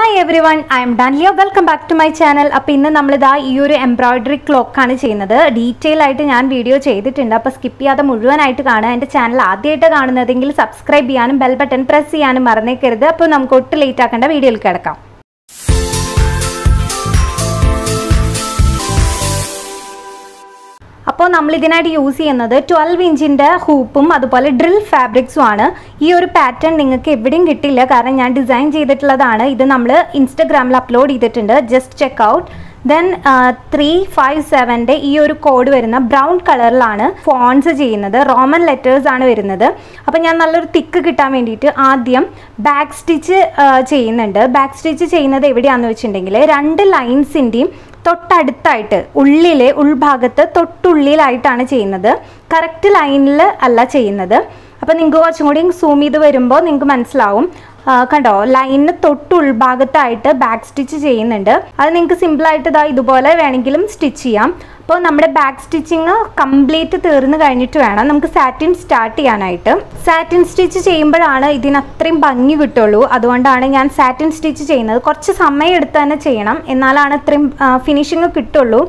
hi everyone I am Danliya welcome back to my channel അപ്പോൾ ഇന്ന് നമ്മളിതാ ഈ ഒരു എംബ്രോയിഡറി ക്ലോക്കാണ് ചെയ്യുന്നത് ഡീറ്റെയിൽ ആയിട്ട് ഞാൻ വീഡിയോ ചെയ്തിട്ടുണ്ട് അപ്പോൾ സ്കിപ്പ് ചെയ്യാതെ മുഴുവനായിട്ട് കാണുക എൻ്റെ ചാനൽ ആദ്യമായിട്ട് കാണുന്നതെങ്കിൽ സബ്സ്ക്രൈബ് ചെയ്യാനും ബെൽ ബട്ടൺ പ്രസ് ചെയ്യാനും മറന്നേക്കരുത് അപ്പോൾ നമുക്ക് ഒട്ടും ലേറ്റ് ആക്കേണ്ട വീഡിയോയിൽ കിടക്കാം അപ്പോൾ നമ്മൾ ഇതിനായിട്ട് യൂസ് ചെയ്യുന്നത് ട്വൽവ് ഇഞ്ചിൻ്റെ ഹൂപ്പും അതുപോലെ ഡ്രിൽ ഫാബ്രിക്സും ആണ് ഈ ഒരു പാറ്റേൺ നിങ്ങൾക്ക് എവിടെയും കിട്ടില്ല കാരണം ഞാൻ ഡിസൈൻ ചെയ്തിട്ടുള്ളതാണ് ഇത് നമ്മൾ ഇൻസ്റ്റഗ്രാമിൽ അപ്ലോഡ് ചെയ്തിട്ടുണ്ട് just check out then three five സെവൻ്റെ ഈ ഒരു കോഡ് വരുന്ന ബ്രൗൺ കളറിലാണ് ഫോൺസ് ചെയ്യുന്നത് റോമൻ ലെറ്റേഴ്സ് ആണ് വരുന്നത് അപ്പോൾ ഞാൻ നല്ലൊരു തിക്ക് കിട്ടാൻ വേണ്ടിയിട്ട് ആദ്യം ബാക്ക് സ്റ്റിച്ച് ചെയ്യുന്നുണ്ട് ബാക്ക് സ്റ്റിച്ച് ചെയ്യുന്നത് എവിടെയാണെന്ന് വെച്ചിട്ടുണ്ടെങ്കിൽ രണ്ട് ലൈൻസിൻ്റെയും തൊട്ടടുത്തായിട്ട് ഉള്ളിൽ ഉൾഭാഗത്ത് തൊട്ടുള്ളിലായിട്ടാണ് ചെയ്യുന്നത് കറക്റ്റ് ലൈനിൽ അല്ല ചെയ്യുന്നത് അപ്പോൾ നിങ്ങൾക്ക് കുറച്ചും കൂടി സൂം ചെയ്ത് വരുമ്പോൾ നിങ്ങൾക്ക് മനസ്സിലാവും കണ്ടോ ലൈനിന് തൊട്ട് ഉൾഭാഗത്തായിട്ട് ബാക്ക് സ്റ്റിച്ച് ചെയ്യുന്നുണ്ട് അത് നിങ്ങൾക്ക് സിമ്പിളായിട്ട് ഇതാ ഇതുപോലെ വേണമെങ്കിലും സ്റ്റിച്ച് ചെയ്യാം അപ്പോൾ നമ്മുടെ ബാക്ക് സ്റ്റിച്ചിങ് കംപ്ലീറ്റ് തീർന്നു കഴിഞ്ഞിട്ട് വേണം നമുക്ക് സാറ്റിൻ സ്റ്റാർട്ട് ചെയ്യാനായിട്ട് സാറ്റിൻ സ്റ്റിച്ച് ചെയ്യുമ്പോഴാണ് ഇതിന് അത്രയും ഭംഗി കിട്ടുള്ളൂ അതുകൊണ്ടാണ് ഞാൻ സാറ്റിൻ സ്റ്റിച്ച് ചെയ്യുന്നത് കുറച്ച് സമയം എടുത്ത് തന്നെ ചെയ്യണം എന്നാലാണ് അത്രയും ഫിനിഷിങ് കിട്ടുള്ളൂ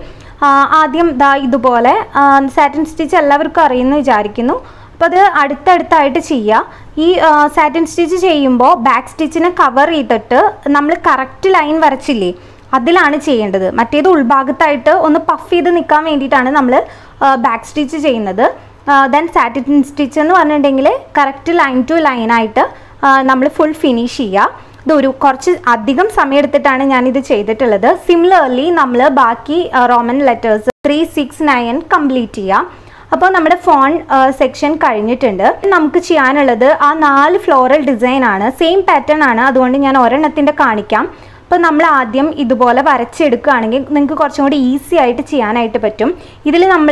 ആദ്യം ദാ ഇതുപോലെ സാറ്റിൻ സ്റ്റിച്ച് എല്ലാവർക്കും അറിയുമെന്ന് വിചാരിക്കുന്നു അപ്പോൾ അത് അടുത്തടുത്തായിട്ട് ചെയ്യുക ഈ സാറ്റിൻ സ്റ്റിച്ച് ചെയ്യുമ്പോൾ ബാക്ക് സ്റ്റിച്ചിനെ കവർ ചെയ്തിട്ട് നമ്മൾ കറക്റ്റ് ലൈൻ വരച്ചില്ലേ അതിലാണ് ചെയ്യേണ്ടത് മറ്റേത് ഉൾഭാഗത്തായിട്ട് ഒന്ന് പഫ് ചെയ്ത് നിൽക്കാൻ വേണ്ടിയിട്ടാണ് നമ്മൾ ബാക്ക് സ്റ്റിച്ച് ചെയ്യുന്നത് ദെൻ സാറ്റിൻ സ്റ്റിച്ച് എന്ന് പറഞ്ഞിട്ടുണ്ടെങ്കിൽ കറക്റ്റ് ലൈൻ ടു ലൈനായിട്ട് നമ്മൾ ഫുൾ ഫിനിഷ് ചെയ്യുക ഇത് ഒരു കുറച്ച് അധികം സമയം എടുത്തിട്ടാണ് ഞാനിത് ചെയ്തിട്ടുള്ളത് സിമിലർലി നമ്മൾ ബാക്കി Roman letters three six nine complete ചെയ്യാം അപ്പോൾ നമ്മുടെ ഫോൺ സെക്ഷൻ കഴിഞ്ഞിട്ടുണ്ട് നമുക്ക് ചെയ്യാനുള്ളത് ആ നാല് ഫ്ലോറൽ ഡിസൈൻ ആണ് സെയിം പാറ്റേൺ ആണ് അതുകൊണ്ട് ഞാൻ ഒരെണ്ണത്തിൻ്റെ കാണിക്കാം അപ്പോൾ നമ്മൾ ആദ്യം ഇതുപോലെ വരച്ചെടുക്കുകയാണെങ്കിൽ നിങ്ങൾക്ക് കുറച്ചും കൂടി ഈസി ആയിട്ട് ചെയ്യാനായിട്ട് പറ്റും ഇതിൽ നമ്മൾ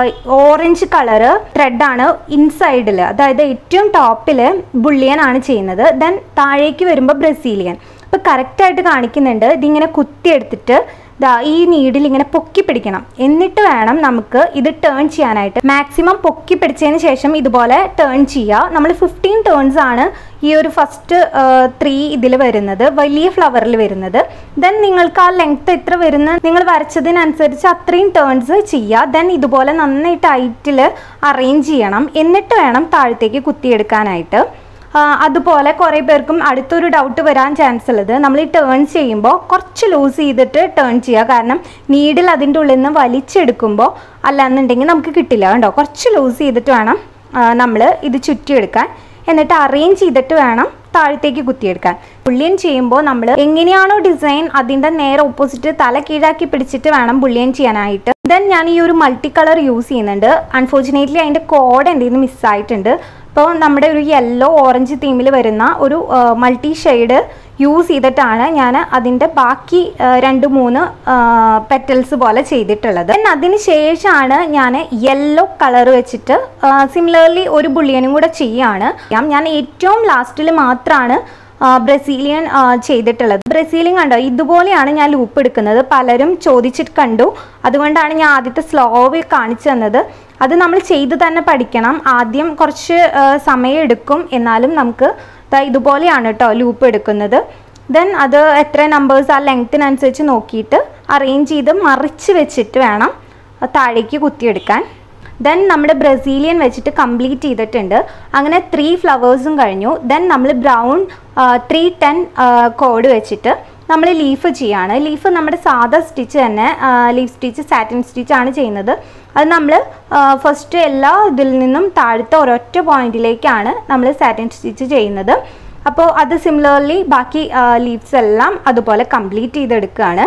ഓറഞ്ച് കളറ് ത്രെഡാണ് ഇൻസൈഡിൽ അതായത് ഏറ്റവും ടോപ്പിൽ ബുള്ളിയൻ ആണ് ചെയ്യുന്നത് ദെൻ താഴേക്ക് വരുമ്പോൾ ബ്രസീലിയൻ അപ്പോൾ കറക്റ്റായിട്ട് കാണിക്കുന്നുണ്ട് ഇതിങ്ങനെ കുത്തിയെടുത്തിട്ട് ദാ ഈ നീഡിൽ ഇങ്ങനെ പൊക്കി പിടിക്കണം എന്നിട്ട് വേണം നമുക്ക് ഇത് ടേൺ ചെയ്യാനായിട്ട് മാക്സിമം പൊക്കി പിടിച്ചതിന് ശേഷം ഇതുപോലെ ടേൺ ചെയ്യുക നമ്മൾ ഫിഫ്റ്റീൻ ടേൺസ് ആണ് ഈ ഒരു ഫസ്റ്റ് ത്രീ ഇതിൽ വരുന്നത് വലിയ ഫ്ലവറിൽ വരുന്നത് ദെൻ നിങ്ങൾക്ക് ആ ലെങ്ത് എത്ര വരുന്ന നിങ്ങൾ വരച്ചതിനനുസരിച്ച് അത്രയും ടേൺസ് ചെയ്യുക ദെൻ ഇതുപോലെ നന്നായിട്ട് ടൈറ്റിൽ അറേഞ്ച് ചെയ്യണം എന്നിട്ട് വേണം താഴത്തേക്ക് കുത്തിയെടുക്കാനായിട്ട് അതുപോലെ കുറേ പേർക്കും അടുത്തൊരു ഡൗട്ട് വരാൻ ചാൻസ് ഉള്ളത് നമ്മൾ ഈ ടേൺ ചെയ്യുമ്പോൾ കുറച്ച് ലൂസ് ചെയ്തിട്ട് ടേൺ ചെയ്യുക കാരണം നീഡിൽ അതിൻ്റെ ഉള്ളിൽ നിന്ന് വലിച്ചെടുക്കുമ്പോൾ അല്ലാന്നുണ്ടെങ്കിൽ നമുക്ക് കിട്ടില്ല കണ്ടോ കുറച്ച് ലൂസ് ചെയ്തിട്ട് വേണം നമ്മൾ ഇത് ചുറ്റിയെടുക്കാൻ എന്നിട്ട് അറേഞ്ച് ചെയ്തിട്ട് വേണം താഴത്തേക്ക് കുത്തിയെടുക്കാൻ ബുള്ളിയൻ ചെയ്യുമ്പോൾ നമ്മൾ എങ്ങനെയാണോ ഡിസൈൻ അതിൻ്റെ നേരെ ഓപ്പോസിറ്റ് തല കീഴാക്കി പിടിച്ചിട്ട് വേണം ബുള്ളിയൻ ചെയ്യാനായിട്ട് ദെൻ ഞാൻ ഈ ഒരു മൾട്ടി കളർ യൂസ് ചെയ്യുന്നുണ്ട് അൺഫോർച്ചുനേറ്റ്ലി അതിൻ്റെ കോഡ് എന്തെങ്കിലും മിസ്സായിട്ടുണ്ട് അപ്പോൾ നമ്മുടെ ഒരു യെല്ലോ ഓറഞ്ച് തീമിൽ വരുന്ന ഒരു മൾട്ടി ഷെയ്ഡ് യൂസ് ചെയ്തിട്ടാണ് ഞാൻ അതിൻ്റെ ബാക്കി രണ്ട് മൂന്ന് പെറ്റൽസ് പോലെ ചെയ്തിട്ടുള്ളത് ദെൻ അതിന് ശേഷമാണ് ഞാൻ യെല്ലോ കളർ വെച്ചിട്ട് സിമിലർലി ഒരു ബുള്ളിയനും കൂടെ ചെയ്യാണ് ഞാൻ ഏറ്റവും ലാസ്റ്റിൽ മാത്രമാണ് ബ്രസീലിയൻ ചെയ്തിട്ടുള്ളത് ബ്രസീലിയൻ കണ്ടോ ഇതുപോലെയാണ് ഞാൻ ലൂപ്പ് എടുക്കുന്നത് പലരും ചോദിച്ചിട്ട് കണ്ടു അതുകൊണ്ടാണ് ഞാൻ ആദ്യത്തെ സ്ലോവിൽ കാണിച്ചു തന്നത് അത് നമ്മൾ ചെയ്ത് തന്നെ പഠിക്കണം ആദ്യം കുറച്ച് സമയം എടുക്കും എന്നാലും നമുക്ക് ഇതുപോലെയാണ് കേട്ടോ ലൂപ്പ് എടുക്കുന്നത് ദെൻ അത് എത്ര നമ്പേഴ്സ് ആ ലെങ്ത്തിനനുസരിച്ച് നോക്കിയിട്ട് അറേഞ്ച് ചെയ്ത് മറിച്ച് വെച്ചിട്ട് വേണം താഴേക്ക് കുത്തിയെടുക്കാൻ ദെൻ നമ്മുടെ ബ്രസീലിയൻ വെച്ചിട്ട് കംപ്ലീറ്റ് ചെയ്തിട്ടുണ്ട് അങ്ങനെ ത്രീ ഫ്ലവേഴ്സും കഴിഞ്ഞു ദെൻ നമ്മൾ ബ്രൗൺ ത്രീ ടെൻ കോഡ് വെച്ചിട്ട് നമ്മൾ ലീഫ് ചെയ്യാണ് ലീഫ് നമ്മുടെ സാധാ സ്റ്റിച്ച് തന്നെ ലീഫ് സ്റ്റിച്ച് സാറ്റിൻ സ്റ്റിച്ച് ആണ് ചെയ്യുന്നത് അത് നമ്മൾ ഫസ്റ്റ് എല്ലാ ഇതിൽ നിന്നും താഴത്തെ ഒരൊറ്റ പോയിന്റിലേക്കാണ് നമ്മൾ സാറ്റിൻ സ്റ്റിച്ച് ചെയ്യുന്നത് അപ്പോൾ അത് സിമിലർലി ബാക്കി ലീവ്സ് എല്ലാം അതുപോലെ കംപ്ലീറ്റ് ചെയ്തെടുക്കുകയാണ്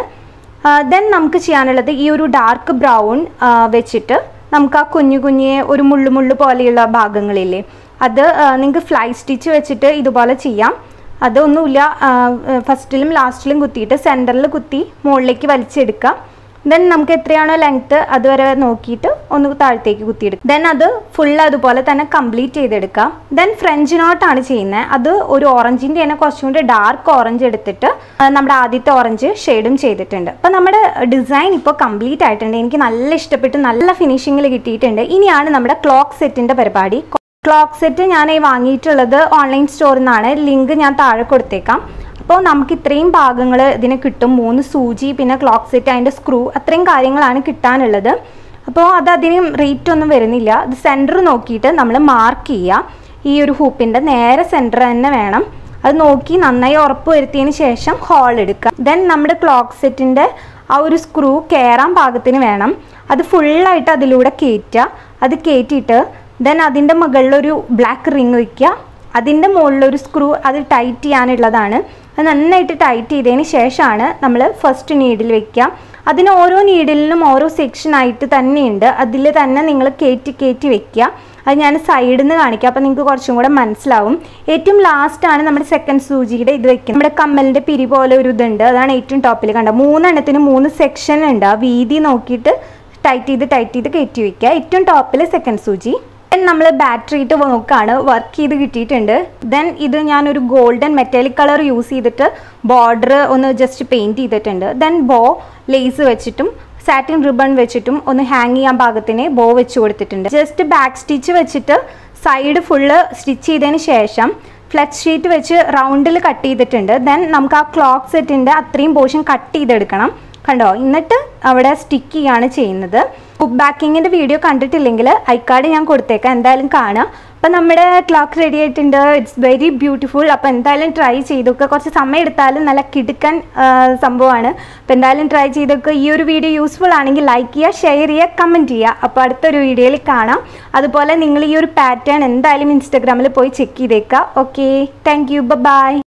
ദെൻ നമുക്ക് ചെയ്യാനുള്ളത് ഈ ഒരു ഡാർക്ക് ബ്രൗൺ വെച്ചിട്ട് നമുക്ക് ആ കുഞ്ഞു കുഞ്ഞ് ഒരു മുള്ളു മുള്ളു പോലെയുള്ള ഭാഗങ്ങളില്ലേ അത് നിങ്ങൾക്ക് ഫ്ലൈ സ്റ്റിച്ച് വെച്ചിട്ട് ഇതുപോലെ ചെയ്യാം അതൊന്നുമില്ല ഫസ്റ്റിലും ലാസ്റ്റിലും കുത്തിയിട്ട് സെൻറ്ററിൽ കുത്തി മുകളിലേക്ക് വലിച്ചെടുക്കുക ദെൻ നമുക്ക് എത്രയാണോ ലെങ്ത്ത് അതുവരെ നോക്കിയിട്ട് ഒന്ന് താഴത്തേക്ക് കുത്തിയെടുക്കുക ദെൻ അത് ഫുൾ അതുപോലെ തന്നെ കംപ്ലീറ്റ് ചെയ്തെടുക്കുക ദെൻ ഫ്രഞ്ച് നോട്ടാണ് ചെയ്യുന്നത് അത് ഒരു ഓറഞ്ചിൻ്റെ തന്നെ കുറച്ചും കൂടി ഡാർക്ക് ഓറഞ്ച് എടുത്തിട്ട് നമ്മുടെ ആദ്യത്തെ ഓറഞ്ച് ഷെയ്ഡും ചെയ്തിട്ടുണ്ട് അപ്പോൾ നമ്മുടെ ഡിസൈൻ ഇപ്പോൾ കംപ്ലീറ്റ് ആയിട്ടുണ്ട് എനിക്ക് നല്ല ഇഷ്ടപ്പെട്ട് നല്ല ഫിനിഷിങ്ങിൽ കിട്ടിയിട്ടുണ്ട് ഇനിയാണ് നമ്മുടെ ക്ലോക്ക് സെറ്റിൻ്റെ പരിപാടി ക്ലോക്ക് സെറ്റ് ഞാൻ ഈ വാങ്ങിയിട്ടുള്ളത് ഓൺലൈൻ സ്റ്റോറിൽ നിന്നാണ് ലിങ്ക് ഞാൻ താഴെ കൊടുത്തേക്കാം അപ്പോൾ ഇപ്പോൾ നമുക്ക് ഇത്രയും ഭാഗങ്ങൾ ഇതിന് കിട്ടും മൂന്ന് സൂചി പിന്നെ ക്ലോക്ക് സെറ്റ് അതിൻ്റെ സ്ക്രൂ അത്രയും കാര്യങ്ങളാണ് കിട്ടാനുള്ളത് അപ്പോൾ അത് അതിന് റേറ്റ് ഒന്നും വരുന്നില്ല ഇത് സെൻറ്റർ നോക്കിയിട്ട് നമ്മൾ മാർക്ക് ചെയ്യുക ഈ ഒരു ഹൂപ്പിൻ്റെ നേരെ സെൻറ്റർ തന്നെ വേണം അത് നോക്കി നന്നായി ഉറപ്പ് വരുത്തിയതിന് ശേഷം ഹോൾ എടുക്കുക ദെൻ നമ്മുടെ ക്ലോക്ക് സെറ്റിൻ്റെ ആ ഒരു സ്ക്രൂ കയറാൻ പാകത്തിന് വേണം അത് ഫുള്ളായിട്ട് അതിലൂടെ കയറ്റുക അത് കയറ്റിയിട്ട് ദെൻ അതിൻ്റെ മുകളിലൊരു ബ്ലാക്ക് റിങ് വയ്ക്കുക അതിൻ്റെ മുകളിലൊരു സ്ക്രൂ അത് ടൈറ്റ് ചെയ്യാനുള്ളതാണ് അത് നന്നായിട്ട് ടൈറ്റ് ചെയ്തതിന് ശേഷമാണ് നമ്മൾ ഫസ്റ്റ് നീഡിൽ വെക്കുക അതിന് ഓരോ നീഡിലിനും ഓരോ സെക്ഷനായിട്ട് തന്നെയുണ്ട് അതിൽ തന്നെ നിങ്ങൾ കയറ്റി കയറ്റി വെക്കുക അത് ഞാൻ സൈഡിൽ നിന്ന് കാണിക്കാം അപ്പോൾ നിങ്ങൾക്ക് കുറച്ചും കൂടെ മനസ്സിലാവും ഏറ്റവും ലാസ്റ്റാണ് നമ്മുടെ സെക്കൻഡ് സൂചിയുടെ ഇത് വെക്കുന്നത് നമ്മുടെ കമ്മലിൻ്റെ പിരി പോലെ ഒരു ഇതുണ്ട് അതാണ് ഏറ്റവും ടോപ്പിൽ കണ്ടത് മൂന്നെണ്ണത്തിന് മൂന്ന് സെക്ഷൻ ഉണ്ട് ആ വീതി നോക്കിയിട്ട് ടൈറ്റ് ചെയ്ത് ടൈറ്റ് ചെയ്ത് കയറ്റി വെക്കുക ഏറ്റവും ടോപ്പിൽ സെക്കൻഡ് സൂചി ദെൻ നമ്മൾ ബാറ്ററി ഇട്ട് നോക്കുകയാണ് വർക്ക് ചെയ്ത് കിട്ടിയിട്ടുണ്ട് ദെൻ ഇത് ഞാനൊരു ഗോൾഡൻ മെറ്റാലിക് കളർ യൂസ് ചെയ്തിട്ട് ബോർഡർ ഒന്ന് ജസ്റ്റ് പെയിൻറ്റ് ചെയ്തിട്ടുണ്ട് ദെൻ ബോ ലേസ് വെച്ചിട്ടും സാറ്റിൻ റിബൺ വെച്ചിട്ടും ഒന്ന് ഹാങ് ചെയ്യാൻ പാകത്തിന് ബോ വെച്ച് കൊടുത്തിട്ടുണ്ട് ജസ്റ്റ് ബാക്ക് സ്റ്റിച്ച് വെച്ചിട്ട് സൈഡ് ഫുള്ള് സ്റ്റിച്ച് ചെയ്തതിന് ശേഷം ഫ്ലെക്സ് ഷീറ്റ് വെച്ച് റൗണ്ടിൽ കട്ട് ചെയ്തിട്ടുണ്ട് ദെൻ നമുക്ക് ആ ക്ലോക്ക് സെറ്റിൻ്റെ അത്രയും പോർഷൻ കട്ട് ചെയ്തെടുക്കണം കണ്ടോ എന്നിട്ട് അവിടെ സ്റ്റിക്ക് ചെയ്യാണ് ചെയ്യുന്നത് ബുക്ക് ബാക്കിങ്ങിൻ്റെ വീഡിയോ കണ്ടിട്ടില്ലെങ്കിൽ ഐക്കാർഡ് ഞാൻ കൊടുത്തേക്കാം എന്തായാലും കാണാം അപ്പം നമ്മുടെ ക്ലോക്ക് റെഡി ആയിട്ടുണ്ട് ഇറ്റ്സ് വെരി ബ്യൂട്ടിഫുൾ അപ്പോൾ എന്തായാലും ട്രൈ ചെയ്തൊക്കെ കുറച്ച് സമയം എടുത്താലും നല്ല കിടുക്കൻ ആ, സംഭവമാണ് അപ്പോൾ എന്തായാലും ട്രൈ ചെയ്തൊക്കെ ഈ ഒരു വീഡിയോ യൂസ്ഫുൾ ആണെങ്കിൽ ലൈക്ക് ചെയ്യുക ഷെയർ ചെയ്യുക കമൻറ്റ് ചെയ്യുക അപ്പോൾ അടുത്തൊരു വീഡിയോയിൽ കാണാം അതുപോലെ നിങ്ങൾ ഈ ഒരു പാറ്റേൺ എന്തായാലും ഇൻസ്റ്റാഗ്രാമിൽ പോയി ചെക്ക് ചെയ്തേക്കുക ഓക്കെ താങ്ക് യു ബൈ